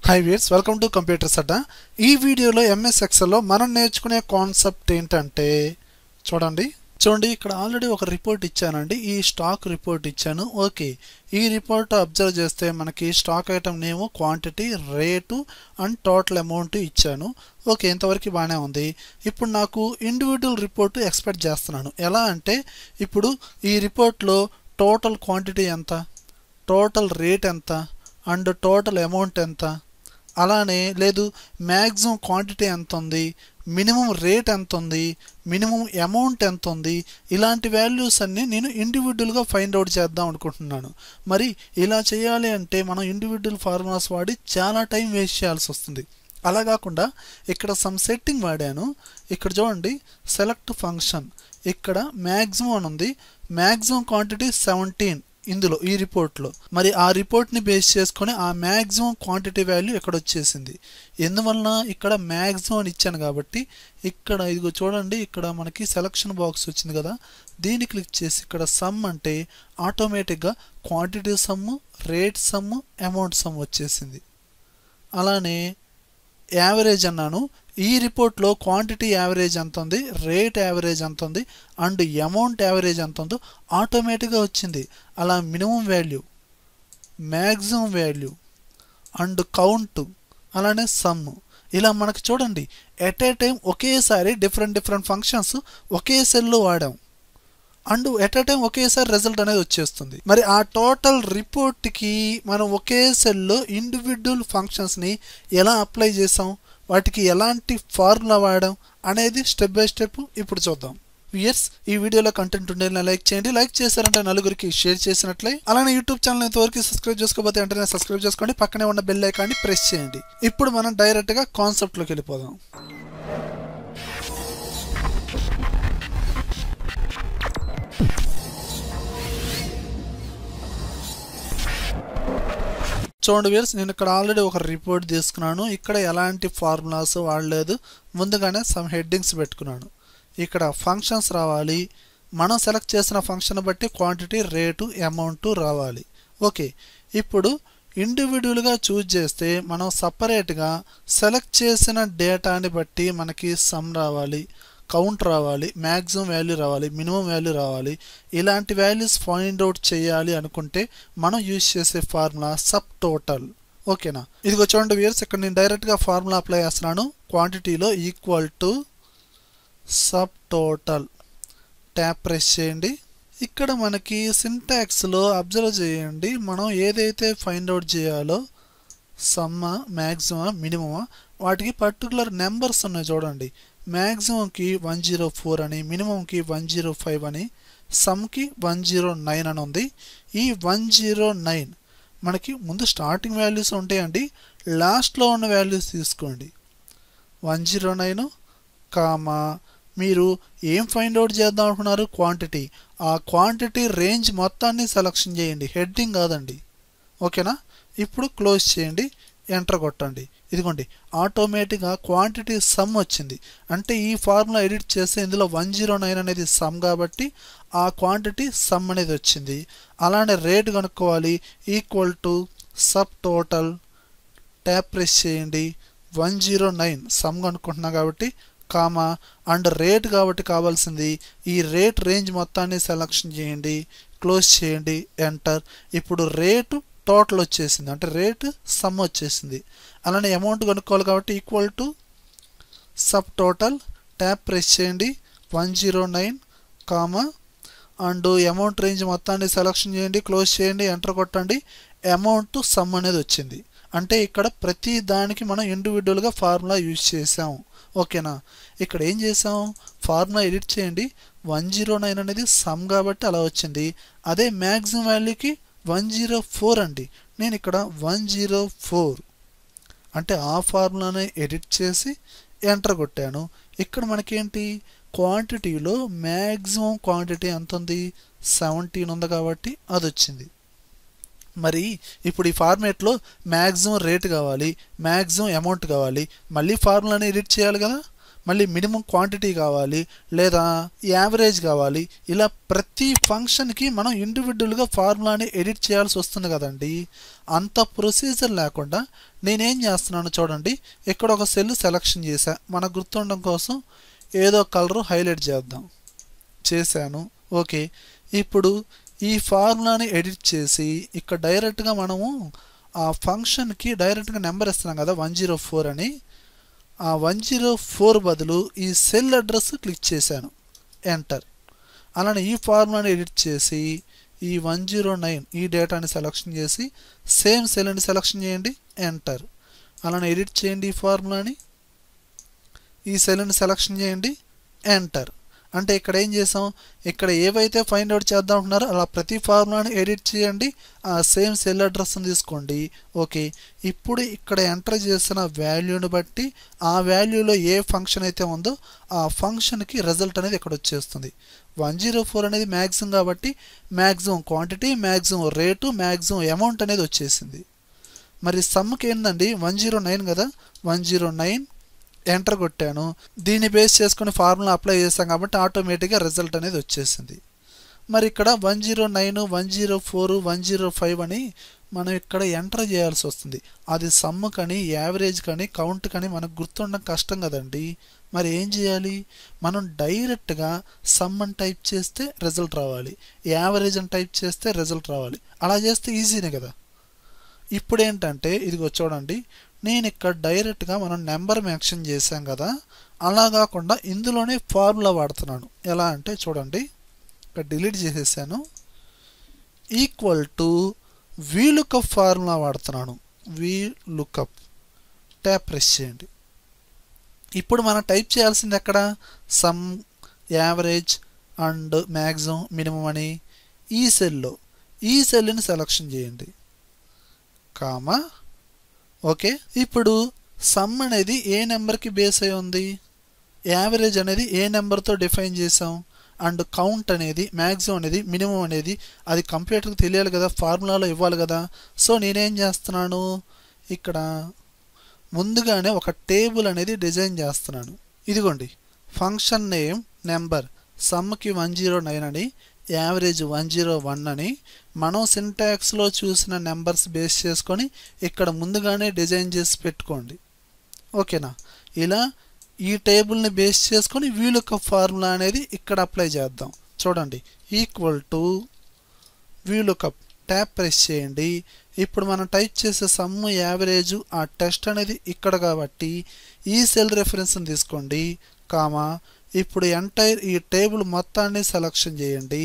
high viewers welcome to computers Adda ఈ వీడియోలో MS ఎక్సెల్లో మనం నేర్చుకునే కాన్సెప్ట్ ఏంటంటే చూడండి చూడండి ఇక్కడ ఆల్రెడీ ఒక రిపోర్ట్ ఇచ్చానండి ఈ స్టాక్ రిపోర్ట్ ఇచ్చాను ఓకే ఈ రిపోర్ట్ అబ్జర్వ్ చేస్తే మనకి stock item name quantity rate and total amount ఇచ్చాను ఓకే ఇంతవరకు బాగానే ఉంది ఇప్పుడు నాకు ఇండివిజువల్ రిపోర్ట్ ఎక్స్పెక్ట్ చేస్తున్నాను ఎలా అంటే ఇప్పుడు ఈ రిపోర్ట్లో టోటల్ క్వాంటిటీ ఎంత టోటల్ రేట్ ఎంత అండ్ టోటల్ అమౌంట్ ఎంత అలానే లేదు మ్యాక్సిమం క్వాంటిటీ ఎంత ఉంది మినిమం రేట్ ఎంత ఉంది మినిమం అమౌంట్ ఎంత ఉంది ఇలాంటి వాల్యూస్ అన్నీ నేను ఇండివిజువల్గా ఫైండ్ అవుట్ చేద్దాం అనుకుంటున్నాను మరి ఇలా చేయాలి అంటే మనం ఇండివిజువల్ ఫార్ములాస్ వాడి చాలా టైం వేస్ట్ చేయాల్సి వస్తుంది అలా కాకుండా ఇక్కడ సమ్ సెట్టింగ్ వాడాను ఇక్కడ చూడండి సెలెక్ట్ ఫంక్షన్ ఇక్కడ మ్యాక్సిమం అని ఉంది మ్యాక్సిమం క్వాంటిటీ సెవెంటీన్ ఇందులో ఈ రిపోర్ట్లో మరి ఆ రిపోర్ట్ని బేస్ చేసుకొని ఆ మ్యాక్సిమం క్వాంటిటీ వాల్యూ ఇక్కడ వచ్చేసింది ఎందువలన ఇక్కడ మ్యాక్సిమం అని ఇచ్చాను కాబట్టి ఇక్కడ ఇదిగో చూడండి ఇక్కడ మనకి సెలక్షన్ బాక్స్ వచ్చింది కదా దీన్ని క్లిక్ చేసి ఇక్కడ సమ్ అంటే ఆటోమేటిక్గా quantity sum rate sum amount sum వచ్చేసింది అలానే యావరేజ్ అన్నాను ఈ రిపోర్ట్లో క్వాంటిటీ యావరేజ్ ఎంత ఉంది రేట్ యావరేజ్ ఎంత ఉంది అండ్ అమౌంట్ యావరేజ్ ఎంత ఉందో ఆటోమేటిక్గా వచ్చింది అలా minimum value maximum value and count అలానే సమ్ ఇలా మనకు చూడండి ఎట్ ఏ టైం ఒకేసారి డిఫరెంట్ డిఫరెంట్ ఫంక్షన్స్ ఒకే సెల్లో వాడాం అండ్ ఎట్ ఏ టైం ఒకేసారి రిజల్ట్ అనేది వచ్చేస్తుంది మరి ఆ టోటల్ రిపోర్ట్కి మనం ఒకే సెల్లో ఇండివిజువల్ ఫంక్షన్స్ని ఎలా అప్లై చేసాం వాటికి ఎలాంటి ఫార్ములా వాడడం అనేది స్టెప్ బై స్టెప్ ఇప్పుడు చూద్దాం ఇయర్స్ ఈ వీడియోలో కంటెంట్ ఉండే లైక్ చేయండి లైక్ చేశారంటే నలుగురికి షేర్ చేసినట్లే అలానే యూట్యూబ్ ఛానల్ ఇంతవరకు సబ్స్క్రైబ్ చేసుకోకపోతే వెంటనే సబ్స్క్రైబ్ చేసుకోండి పక్కనే ఉన్న బెల్ ఐకాన్ని ప్రెస్ చేయండి ఇప్పుడు మనం డైరెక్ట్గా కాన్సెప్ట్లోకి వెళ్ళిపోదాం చూడండి వీర్స్ నేను ఇక్కడ ఆల్రెడీ ఒక రిపోర్ట్ తీసుకున్నాను ఇక్కడ ఎలాంటి ఫార్ములాస్ వాడలేదు ముందుగానే సమ్ హెడ్డింగ్స్ పెట్టుకున్నాను ఇక్కడ ఫంక్షన్స్ రావాలి మనం సెలెక్ట్ చేసిన ఫంక్షన్ బట్టి క్వాంటిటీ రేటు అమౌంట్ రావాలి ఓకే ఇప్పుడు ఇండివిజువల్గా చూజ్ చేస్తే మనం సపరేట్గా సెలెక్ట్ చేసిన డేటాని బట్టి మనకి సమ్ రావాలి కౌంట్ రావాలి మ్యాక్సిమం వాల్యూ రావాలి మినిమం వాల్యూ రావాలి ఇలాంటి వాల్యూస్ ఫైండ్ అవుట్ చేయాలి అనుకుంటే మనం యూజ్ చేసే ఫార్ములా సబ్ టోటల్ ఓకేనా ఇదిగో చూడండి వ్యూర్స్ ఇక్కడ నేను డైరెక్ట్గా ఫార్ములా అప్లై చేస్తున్నాను క్వాంటిటీలో equal to subtotal tab press చేయండి ఇక్కడ మనకి సింటాక్స్లో అబ్జర్వ్ చేయండి మనం ఏదైతే ఫైండ్ అవుట్ చేయాలో సమ్మ మ్యాక్సిమా మినిమమా వాటికి పర్టికులర్ నెంబర్స్ ఉన్నాయి చూడండి మ్యాక్సిమంకి వన్ జీరో ఫోర్ అని మినిమంకి వన్ జీరో ఫైవ్ అని సమ్కి వన్ జీరో నైన్ అని ఉంది ఈ వన్ జీరో నైన్ మనకి ముందు స్టార్టింగ్ వాల్యూస్ ఉంటాయండి లాస్ట్లో ఉన్న వాల్యూస్ తీసుకోండి వన్ జీరో నైన్ కామా మీరు ఏం ఫైండ్ అవుట్ చేద్దాం అనుకున్నారు క్వాంటిటీ ఆ క్వాంటిటీ రేంజ్ మొత్తాన్ని సెలక్షన్ చేయండి హెడ్డింగ్ కాదండి ఓకేనా ఇప్పుడు క్లోజ్ చేయండి ఎంటర్ కొట్టండి ఇదిగోండి ఆటోమేటిక్గా క్వాంటిటీ సమ్ వచ్చింది అంటే ఈ ఫార్ములా ఎడిట్ చేస్తే ఇందులో వన్ జీరో నైన్ అనేది సమ్ కాబట్టి ఆ క్వాంటిటీ సమ్ అనేది వచ్చింది అలానే రేట్ కనుక్కోవాలి equal to subtotal tab press చేయండి వన్ జీరో నైన్ సమ్ కనుక్కుంటున్నా కాబట్టి కామా అండ్ రేట్ కాబట్టి కావాల్సింది ఈ రేట్ రేంజ్ మొత్తాన్ని సెలక్షన్ చేయండి క్లోజ్ చేయండి ఎంటర్ ఇప్పుడు రేటు టోటల్ వచ్చేసింది అంటే రేట్ సమ్ వచ్చేసింది అలానే అమౌంట్ కనుక్కోవాలి కాబట్టి equal to subtotal tab press చేయండి one zero nine comma and amount range మొత్తాన్ని సెలక్షన్ చేయండి క్లోజ్ చేయండి ఎంటర్ కొట్టండి అమౌంట్ సమ్ అనేది వచ్చింది అంటే ఇక్కడ ప్రతి దానికి మనం ఇండివిజువల్గా ఫార్ములా యూజ్ చేసాం ఓకేనా ఇక్కడ ఏం చేసాం ఫార్ములా ఎడిట్ చేయండి వన్ జీరో నైన్ అనేది సమ్ కాబట్టి అలా వచ్చింది అదే మ్యాక్సిమం వాల్యూకి వన్ జీరో ఫోర్ అండి నేను ఇక్కడ వన్ జీరో ఫోర్ అంటే ఆ ఫార్ములాని ఎడిట్ చేసి ఎంటర్ కొట్టాను ఇక్కడ మనకేంటి క్వాంటిటీలో మ్యాక్సిమం క్వాంటిటీ ఎంత ఉంది సెవెంటీన్ ఉంది కాబట్టి అది వచ్చింది మరి ఇప్పుడు ఈ ఫార్మేట్లో మ్యాక్సిమం రేట్ కావాలి మ్యాక్సిమం అమౌంట్ కావాలి మళ్ళీ ఫార్ములాని ఎడిట్ చేయాలి కదా మళ్ళీ మినిమం క్వాంటిటీ కావాలి లేదా యావరేజ్ కావాలి ఇలా ప్రతి ఫంక్షన్కి మనం ఇండివిజువల్గా ఫార్ములాని ఎడిట్ చేయాల్సి వస్తుంది కదండి అంత ప్రొసీజర్ లేకుండా నేనేం చేస్తున్నాను చూడండి ఇక్కడ ఒక సెల్ సెలెక్షన్ చేశా మనకు గుర్తుండడం కోసం ఏదో కలరు హైలైట్ చేద్దాం చేశాను ఓకే ఇప్పుడు ఈ ఫార్ములాని ఎడిట్ చేసి ఇక్కడ డైరెక్ట్గా మనము ఆ ఫంక్షన్కి డైరెక్ట్గా నెంబర్ ఇస్తున్నాం కదా వన్ జీరో ఫోర్ అని ఆ వన్ జీరో ఫోర్ బదులు ఈ సెల్ అడ్రస్ క్లిక్ చేశాను ఎంటర్ అలానే ఈ ఫార్ములాని ఎడిట్ చేసి ఈ వన్ జీరో నైన్ ఈ డేటాని సెలెక్షన్ చేసి సేమ్ సెల్ని సెలెక్షన్ చేయండి ఎంటర్ అలానే ఎడిట్ చేయండి ఈ ఫార్ములాని ఈ సెల్ని సెలెక్షన్ చేయండి ఎంటర్ అంటే ఇక్కడ ఏం చేసాం ఇక్కడ ఏవైతే ఫైండ్ అవుట్ చేద్దాం అంటున్నారో అలా ప్రతి ఫార్ములాని ఎడిట్ చేయండి ఆ సేమ్ సెల్ అడ్రస్ని తీసుకోండి ఓకే ఇప్పుడు ఇక్కడ ఎంటర్ చేసిన వాల్యూని బట్టి ఆ వాల్యూలో ఏ ఫంక్షన్ అయితే ఉందో ఆ ఫంక్షన్కి రిజల్ట్ అనేది ఇక్కడ వచ్చేస్తుంది వన్ జీరో ఫోర్ అనేది మ్యాక్సిమం కాబట్టి maximum quantity maximum rate maximum amount అనేది వచ్చేసింది మరి సమ్కి ఏంటండి వన్ జీరో నైన్ కదా వన్ జీరో నైన్ ఎంటర్ కొట్టాను దీన్ని బేస్ చేసుకుని ఫార్ములా అప్లై చేస్తాం కాబట్టి ఆటోమేటిక్గా రిజల్ట్ అనేది వచ్చేసింది మరి ఇక్కడ one zero nine one zero four one zero five అని మనం ఇక్కడ ఎంటర్ చేయాల్సి వస్తుంది అది సమ్ కానీ యావరేజ్ కానీ కౌంట్ కానీ మనకు గుర్తుండడం కష్టం కదండి మరి ఏం చేయాలి మనం డైరెక్ట్గా సమ్ అని టైప్ చేస్తే రిజల్ట్ రావాలి యావరేజ్ అని టైప్ చేస్తే రిజల్ట్ రావాలి అలా చేస్తే ఈజీనే కదా ఇప్పుడు ఏంటంటే ఇదిగో చూడండి నేను ఇక్కడ డైరెక్ట్గా మనం నెంబర్ మెన్షన్ చేశాం కదా అలా కాకుండా ఇందులోనే ఫార్ములా వాడుతున్నాను ఎలా అంటే చూడండి ఇక్కడ డిలీట్ చేసేసాను equal to V lookup formula వాడుతున్నాను వీ లుకప్ ట్యాప్ ప్రెస్ చేయండి ఇప్పుడు మనం టైప్ చేయాల్సింది ఎక్కడ sum average and maximum minimum అని ఈ సెల్లో ఈ సెల్ని సెలక్షన్ చేయండి కామా ఓకే ఇప్పుడు సమ్ అనేది ఏ నెంబర్కి బేస్ అయి ఉంది యావరేజ్ అనేది ఏ నెంబర్తో డిఫైన్ చేసాం అండ్ కౌంట్ అనేది మ్యాక్సిమం అనేది మినిమం అనేది అది కంప్యూటర్కి తెలియాలి కదా ఫార్ములాలో ఇవ్వాలి కదా సో నేనేం చేస్తున్నాను ఇక్కడ ముందుగానే ఒక టేబుల్ అనేది డిజైన్ చేస్తున్నాను ఇదిగోండి ఫంక్షన్ నేమ్ నెంబర్ సమ్కి వన్ జీరో నైన్ అని యావరేజ్ వన్ జీరో వన్ అని మనం సింటాక్స్లో చూసిన నెంబర్స్ బేస్ చేసుకొని ఇక్కడ ముందుగానే డిజైన్ చేసి పెట్టుకోండి ఓకేనా ఇలా ఈ టేబుల్ని బేస్ చేసుకొని వీలుక ఫార్ములా అనేది ఇక్కడ అప్లై చేద్దాం చూడండి equal to V lookup tab press చేయండి ఇప్పుడు మనం టైప్ చేసే సమ్ యావరేజ్ ఆ టెస్ట్ అనేది ఇక్కడ కాబట్టి ఈ సెల్ రెఫరెన్స్ని తీసుకోండి కామా ఇప్పుడు ఎంటైర్ ఈ టేబుల్ మొత్తాన్ని సెలక్షన్ చేయండి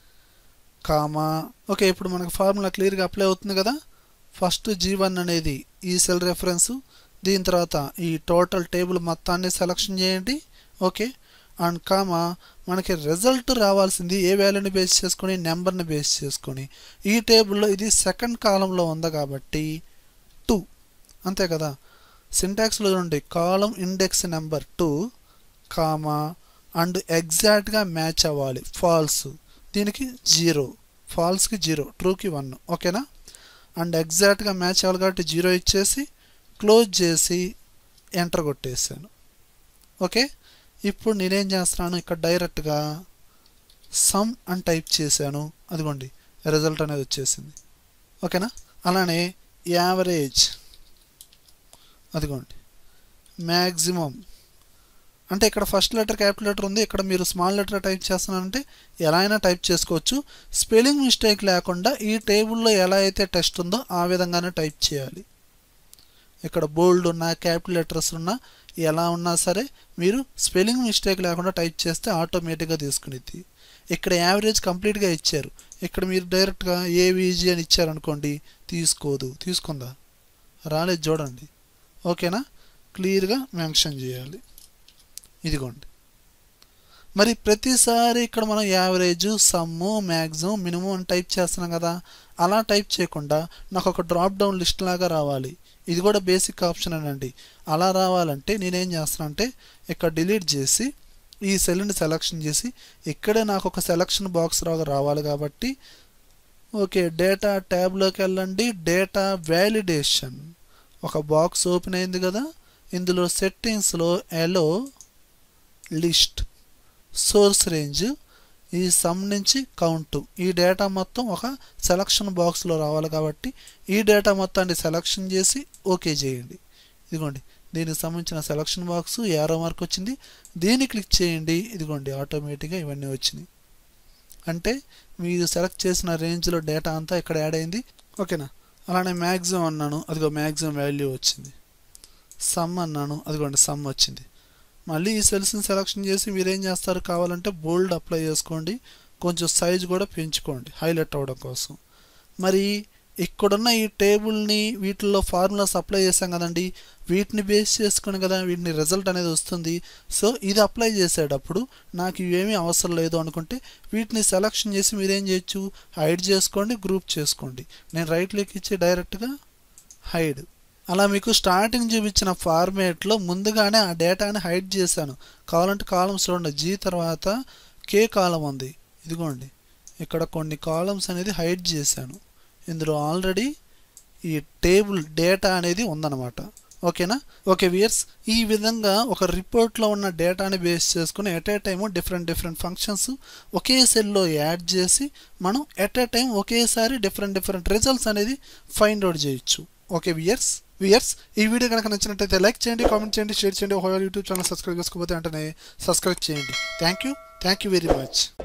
కామా ఓకే ఇప్పుడు మనకు ఫార్ములా క్లియర్గా అప్లై అవుతుంది కదా ఫస్ట్ జీ వన్ అనేది ఈ సెల్ రెఫరెన్స్ దీని తర్వాత ఈ టోటల్ టేబుల్ మొత్తాన్ని సెలక్షన్ చేయండి ఓకే అండ్ కామా మనకి రిజల్ట్ రావాల్సింది ఏ వాల్యూని బేస్ చేసుకొని నెంబర్ని బేస్ చేసుకొని ఈ టేబుల్లో ఇది సెకండ్ కాలంలో ఉంది కాబట్టి టూ అంతే కదా సింటాక్స్లో చూడండి column index number two comma and ఎగ్జాక్ట్గా మ్యాచ్ అవ్వాలి ఫాల్స్ దీనికి జీరో ఫాల్స్కి జీరో ట్రూకి వన్ ఓకేనా అండ్ ఎగ్జాక్ట్గా మ్యాచ్ అవ్వాలి కాబట్టి జీరో ఇచ్చేసి క్లోజ్ చేసి ఎంటర్ కొట్టేసాను ఓకే ఇప్పుడు నేనేం చేస్తున్నాను ఇక్కడ డైరెక్ట్గా సమ్ అని టైప్ చేశాను అదిగోండి రిజల్ట్ అనేది వచ్చేసింది ఓకేనా అలానే యావరేజ్ అదిగోండి మ్యాక్సిమం అంటే ఇక్కడ ఫస్ట్ లెటర్ క్యాపిటల్ లెటర్ ఉంది ఇక్కడ మీరు స్మాల్ లెటర్ టైప్ చేస్తున్నారంటే ఎలా అయినా టైప్ చేసుకోవచ్చు స్పెల్లింగ్ మిస్టేక్ లేకుండా ఈ టేబుల్లో ఎలా అయితే టెస్ట్ ఉందో ఆ విధంగానే టైప్ చేయాలి ఇక్కడ బోల్డ్ ఉన్నా క్యాపిటల్ లెటర్స్ ఉన్నా ఎలా ఉన్నా సరే మీరు స్పెల్లింగ్ మిస్టేక్ లేకుండా టైప్ చేస్తే ఆటోమేటిక్గా తీసుకునేది ఇక్కడ యావరేజ్ కంప్లీట్గా ఇచ్చారు ఇక్కడ మీరు డైరెక్ట్గా ఏవీజీ అని ఇచ్చారనుకోండి తీసుకోదు తీసుకుందా రాలేదు చూడండి ఓకేనా క్లియర్గా మెన్షన్ చేయాలి ఇదిగోండి మరి ప్రతిసారి ఇక్కడ మనం యావరేజ్ సమ్ము మ్యాక్సిమం మినిమం అని టైప్ చేస్తున్నాం కదా అలా టైప్ చేయకుండా నాకు ఒక డ్రాప్ డౌన్ లిస్ట్ లాగా రావాలి ఇది కూడా బేసిక్ ఆప్షన్ అండి అలా రావాలంటే నేనేం చేస్తానంటే ఇక్కడ డిలీట్ చేసి ఈ సెల్ని సెలెక్షన్ చేసి ఇక్కడే నాకు ఒక సెలక్షన్ బాక్స్ లాగా రావాలి కాబట్టి ఓకే డేటా ట్యాబ్లోకి వెళ్ళండి డేటా వ్యాలిడేషన్ ఒక బాక్స్ ఓపెన్ అయింది కదా ఇందులో సెట్టింగ్స్లో ఎలో లిస్ట్ సోర్స్ రేంజ్ ఈ సమ్ నుంచి కౌంట్ ఈ డేటా మొత్తం ఒక సెలక్షన్ బాక్స్లో రావాలి కాబట్టి ఈ డేటా మొత్తాన్ని సెలక్షన్ చేసి ఓకే చేయండి ఇదిగోండి దీనికి సంబంధించిన సెలక్షన్ బాక్స్ యారో మార్క్ వచ్చింది దీన్ని క్లిక్ చేయండి ఇదిగోండి ఆటోమేటిక్గా ఇవన్నీ వచ్చినాయి అంటే మీరు సెలెక్ట్ చేసిన రేంజ్లో డేటా అంతా ఇక్కడ యాడ్ అయింది ఓకేనా అలానే మ్యాక్సిమం అన్నాను అదిగో మ్యాక్సిమం వాల్యూ వచ్చింది సమ్ అన్నాను అదిగోండి సమ్ వచ్చింది మళ్ళీ ఈ సెల్స్ని సెలెక్షన్ చేసి మీరేం చేస్తారు కావాలంటే బోల్డ్ అప్లై చేసుకోండి కొంచెం సైజ్ కూడా పెంచుకోండి హైలైట్ అవ్వడం కోసం మరి ఇక్కడున్న ఈ టేబుల్ని వీటిల్లో ఫార్ములాస్ అప్లై చేసాం కదండి వీటిని బేస్ చేసుకుని కదా వీటిని రిజల్ట్ అనేది వస్తుంది సో ఇది అప్లై చేసేటప్పుడు నాకు ఇవేమీ అవసరం లేదు అనుకుంటే వీటిని సెలక్షన్ చేసి మీరేం చేయొచ్చు హైడ్ చేసుకోండి గ్రూప్ చేసుకోండి నేను రైట్ క్లిక్ ఇచ్చి డైరెక్ట్గా హైడ్ అలా మీకు స్టార్టింగ్ చూపించిన ఫార్మేట్లో ముందుగానే ఆ డేటాని హైడ్ చేశాను కావాలంటే కాలమ్స్ చూడండి జీ తర్వాత కే కాలం ఉంది ఇదిగోండి ఇక్కడ కొన్ని కాలమ్స్ అనేది హైడ్ చేశాను ఇందులో ఆల్రెడీ ఈ టేబుల్ డేటా అనేది ఉందన్నమాట ఓకేనా ఓకే వియర్స్ ఈ విధంగా ఒక రిపోర్ట్లో ఉన్న డేటాని బేస్ చేసుకుని at a time different different functions ఒకే సెల్లో యాడ్ చేసి మనం ఎట్ ఏ టైం ఒకేసారి డిఫరెంట్ డిఫరెంట్ రిజల్ట్స్ అనేది ఫైండ్ అవుట్ చేయొచ్చు ఓకే వియర్స్ వియర్స్ ఈ వీడియో కనుక నచ్చినట్టయితే లైక్ చేయండి కామెంట్ చేయండి షేర్ చేయండి హోయర్ యూట్యూబ్ ఛానల్ సబ్స్క్రైబ్ చేసుకోకపోతే వెంటనే సబ్స్క్రైబ్ చేయండి thank you thank you very much